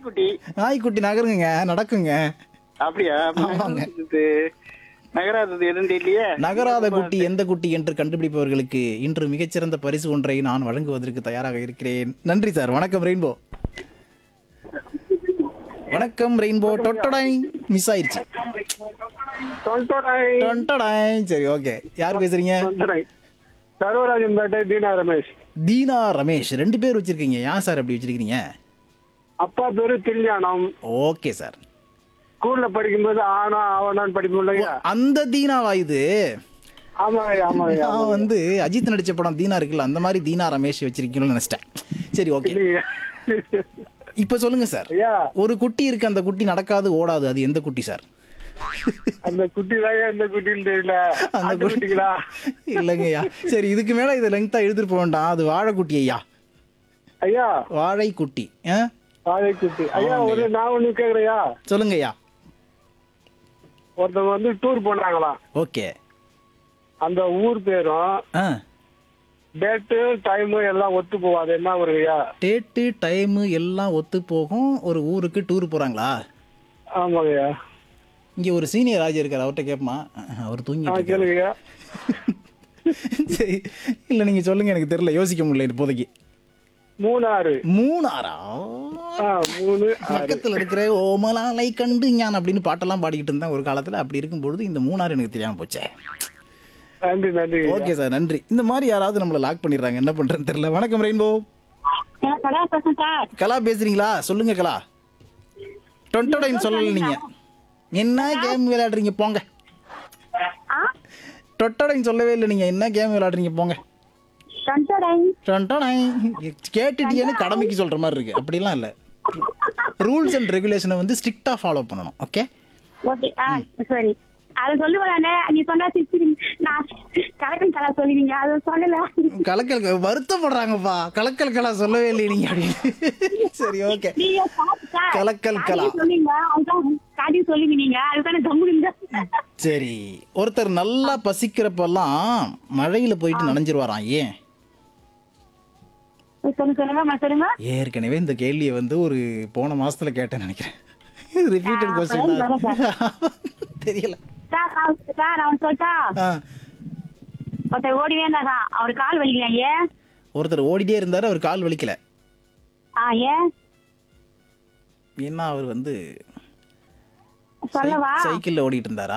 நாய்க்குட்டி நாய்க்குட்டி நகருங்க நடக்குங்க அப்படியா அப்ப ஆமாங்க. நகராதது நகராதது எதுவும் தெரியலையே நகராத குட்டி எந்த குட்டி என்று கண்டுபிடிப்பவர்களுக்கு இன்று மிகச்சிறந்த பரிசு ஒன்றை நான் வழங்குவதற்கு தயாராக இருக்கிறேன் நன்றி சார் வணக்கம் ரெயின்போ வணக்கம் ரெயின்போ டொட்டடாய் மிஸ் ஆயிருச்சு தொண்டோடாய் டொண்டடாய் சரி ஓகே யார் பேசுறீங்க தொண்டோடாய் சர்வராஜன் பேட்டை தீனா ரமேஷ் தீனா ரமேஷ் ரெண்டு பேர் வச்சிருக்கீங்க ஏன் சார் அப்படி வச்சிருக்கீங்க அப்பா பேரு தில்யானம் ஓகே சார் ஸ்கூல்ல படிக்கும்போது ஆனா ஆவணான்னு படிப்போம் இல்லையா அந்த தீனாவா இது ஆமாங்க ஆமாங்க நான் வந்து அஜித் நடிச்ச படம் தீனா இருக்குல்ல அந்த மாதிரி தீனா ரமேஷ் வச்சிருக்கீங்கன்னு நினைச்சிட்டேன் சரி ஓகே இல்லைங்க. இப்போ சொல்லுங்க சார் ஐயா ஒரு குட்டி இருக்கு அந்த குட்டி நடக்காது ஓடாது அது எந்த குட்டி சார் அந்த குட்டி தான் எந்த குட்டின்னு தெரியல அந்த அந்த குட்டி குட்டிங்களா இல்லைங்கய்யா சரி இதுக்கு மேல இதை லெங்தா எழுதிட்டு போக வேண்டாம் அது வாழைக்குட்டி ஐயா ஐயா வாழைக்குட்டி ஆ வாழை குட்டி ஐயா ஒரு நான் ஒண்ணு கேக்குறையா சொல்லுங்க ஐயா ஒருத்தவங்க வந்து டூர் போனாங்களாம் ஓகே அந்த ஊர் பேரும் ஆ டேட்டு டைமு எல்லாம் ஒத்து போவாது என்ன ஒரு ஐயா டேட்டு டைமு எல்லாம் ஒத்து போகும் ஒரு ஊருக்கு டூர் போறாங்களா ஆமாங்க ஐயா இங்க ஒரு சீனியர் ராஜா இருக்கார் அவர்கிட்ட கேட்பமா அவர் ஆ தூங்கிட்டு இருக்காரு. கேளுங்க ஐயா சரி இல்ல நீங்க சொல்லுங்க எனக்கு தெரியல யோசிக்க முடியல இப்போதைக்கு மூணாறு மூணாரா ஆ மூணு ஆறு பக்கத்துல இருக்கிற ஓமலாலை கண்டு ஞான் அப்படின்னு பாட்டெல்லாம் பாடிக்கிட்டு இருந்தேன் ஒரு காலத்துல அப்படி இருக்கும்பொழுது இந்த மூணாறு எனக்கு தெரியாம போச்சே நன்றி நன்றி ஐயா. ஓகே சார் நன்றி இந்த மாதிரி யாராவது நம்மள லாக் பண்ணிடுறாங்க என்ன பண்றேன்னு தெரியல வணக்கம் ரெயின்போ கடை பசங்க சார் கலா பேசுறீங்களா சொல்லுங்க கலா டொன்டோடைன் சொல்லல நீங்க என்ன கேம் விளையாடுறீங்க போங்க ஆ டொட்டோடைன் சொல்லவே இல்லை நீங்க என்ன கேம் விளையாடுறீங்க போங்க டொண்டோடை டொன்டோடைன் கேட்டுட்டீங்கன்னு கடமைக்கு சொல்ற மாதிரி இருக்கு அப்படிலாம் இல்ல ரூல்ஸ் அண்ட் ரெகுலேஷனை வந்து ஸ்ட்ரிக்டா ஃபாலோ பண்ணணும் ஓகே ஓகே ஆ சரி அதை சொல்லுவானே நீ சொன்னா சிரிச்சிருங்க நான் கலக்கன் கலா சொல்லுவீங்க அதை சொல்லல கலக்கல் க- வருத்தப்படுறாங்கப்பா கலக்கல் கலா சொல்லவே இல்லை நீங்க அப்படின்னு சரி ஓகே நீங்க சாப்பிட்டு சார். கலக்கல் கலா. காலையில சொல்லுவீங்க அதுதான் காலையில சொல்லுவீங்க நீங்க அதுதானே கம்முனுங்க சரி ஒருத்தர் நல்லா பசிக்கிறப்பெல்லாம் மழையில போயிட்டு நனைஞ்சிருவாராம் ஏன் சொல்லுங்க சொல்லுங்க அம்மா, சொல்லுங்க ஏற்கனவே இந்த கேள்வியை வந்து ஒரு போன மாசத்துல கேட்டேன்னு நினைக்கிறேன் ரிப்பீட்டட் ஆ, கொஸ்டின் அப்பதான் தெரியல சார் நான் சார் அவன் சொல்லிட்டா ஆ. ஒருத்தர் ஓடிவே இருந்தாங்க அவர் கால் வலிக்கலாம் ஏன் ஒருத்தர் ஓடிட்டே இருந்தாரு அவர் கால் வலிக்கல ஆ ஏன் ஏன்னா அவர் வந்து சொல்லவா சைக்கிள்ல ஓடிட்டு இருந்தாரா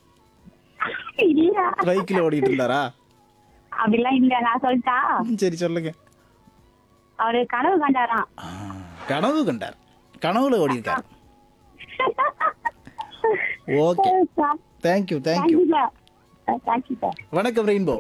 இல்ல பைக்கில் ஓடிட்டு இருந்தாரா அப்படிலாம் இல்ல நான் சொல்லிட்டா சரி சொல்லுங்க அவரு கனவு கண்டாராம் ஆ, கனவு கண்டார் கனவுல ஓடி இருக்கார் okay sir thank you thank you thank you sir thank you sir வணக்கம் ரெயின்போ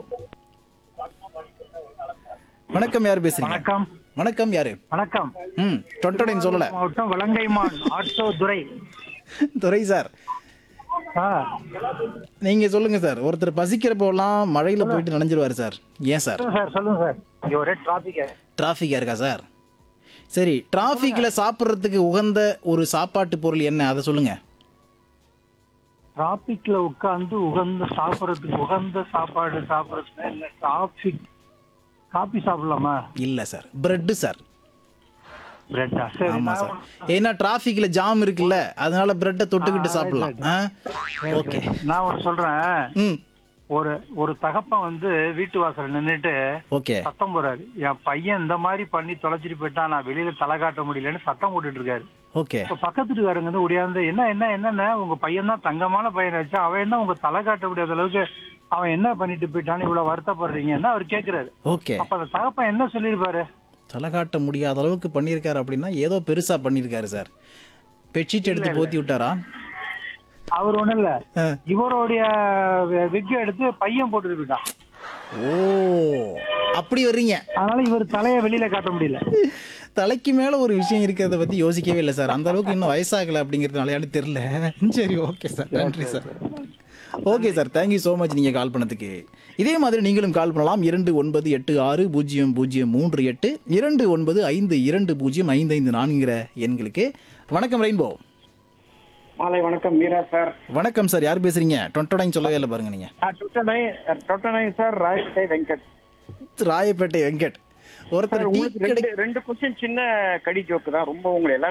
வணக்கம் யார் பேசுறீங்க வணக்கம் வணக்கம் யாரு வணக்கம் ம் தொட்டடைன்னு சொல்லல மாவட்டம் வலங்கைமான் ஆட்டோ துரை துரை சார் ஆ, நீங்க சொல்லுங்க சார் ஒருத்தர் பசிக்கிறப்போலாம் மழையில போயிட்டு நனைஞ்சிருவாரு சார் ஏன் சார் சொல்லுங்க சார் சொல்லுங்க சார் இங்க ஒரே டிராபிக் டிராஃபிக்கா இருக்கா சார் சரி டிராஃபிக்ல சாப்பிட்றதுக்கு உகந்த ஒரு சாப்பாட்டு பொருள் என்ன அதை சொல்லுங்க டிராபிக்ல உட்கார்ந்து உகந்த சாப்பிடறதுக்கு உகந்த சாப்பாடு சாப்பிடறதுக்கு இல்ல டிராபிக் காபி சாப்பிடலாமா இல்ல சார் பிரெட் சார் பிரெட்டா சரி ஆமா நான் சார் ஏன்னா டிராஃபிக்ல ஜாம் இருக்குல்ல அதனால பிரெட்டை தொட்டுக்கிட்டு சாப்பிடலாம் ஆ ஓகே நான் ஒன்று சொல்றேன் ம் ஒரு ஒரு தகப்பன் வந்து வீட்டு வாசல் நின்னுட்டு ஓகே சத்தம் போறாரு என் பையன் இந்த மாதிரி பண்ணி தொலைச்சிட்டு போயிட்டான் நான் வெளியில தலை காட்ட முடியலன்னு சத்தம் போட்டுட்டு இருக்காரு ஓகே இப்ப பக்கத்து வீட்டுக்காரங்க வந்து ஒடியாந்து என்ன என்ன என்னென்ன உங்க பையன் தான் தங்கமான பையன் ஆச்சு அவன் என்ன உங்க தலை காட்ட முடியாத அளவுக்கு அவன் என்ன பண்ணிட்டு போயிட்டான்னு இவ்வளவு வருத்தப்படுறீங்கன்னு அவர் கேக்குறாரு ஓகே அப்ப அந்த தகப்பன் என்ன சொல்லிருப்பாரு தலை காட்ட முடியாத அளவுக்கு பண்ணியிருக்காரு அப்படின்னா ஏதோ பெருசா பண்ணியிருக்காரு சார் பெட்ஷீட் எடுத்து போத்தி விட்டாரா அவர் ஒண்ணும் இல்ல ஆ. இவருடைய விக்கு எடுத்து பையன் போட்டுட்டு போயிட்டான் ஓ அப்படி வர்றீங்க அதனால இவர் தலைய வெளியில காட்ட முடியல தலைக்கு மேல ஒரு விஷயம் இருக்கிறத பத்தி யோசிக்கவே இல்லை சார் அந்த அளவுக்கு இன்னும் வயசாகல அப்படிங்கிறதுனால தெரியல சரி ஓகே சார் நன்றி sir okay sir thank you so much நீங்கள் கால் பண்ணதுக்கு இதே மாதிரி நீங்களும் கால் பண்ணலாம் இரண்டு ஒன்பது எட்டு ஆறு பூஜ்ஜியம் பூஜ்ஜியம் மூன்று எட்டு இரண்டு ஒன்பது ஐந்து இரண்டு பூஜ்ஜியம் ஐந்து ஐந்து நான்கிற எண்களுக்கு வணக்கம் ரெயின்போ மாலை வணக்கம் மீரா சார் வணக்கம் சார் யார் பேசுறீங்க டொட்டோடைன் சொல்லவே இல்லை பாருங்க நீங்க டொட்டனை டொட்டனை சார் ராஜ்டை வெங்கட் ராயப்பேட்டை வெங்கட் ஒருத்தர் டீ உங்களுக்கு கடை ரெண்டு ரெண்டு கொஸ்டின் சின்ன கடி ஜோக்கு தான் ரொம்ப உங்களை எல்லாரும்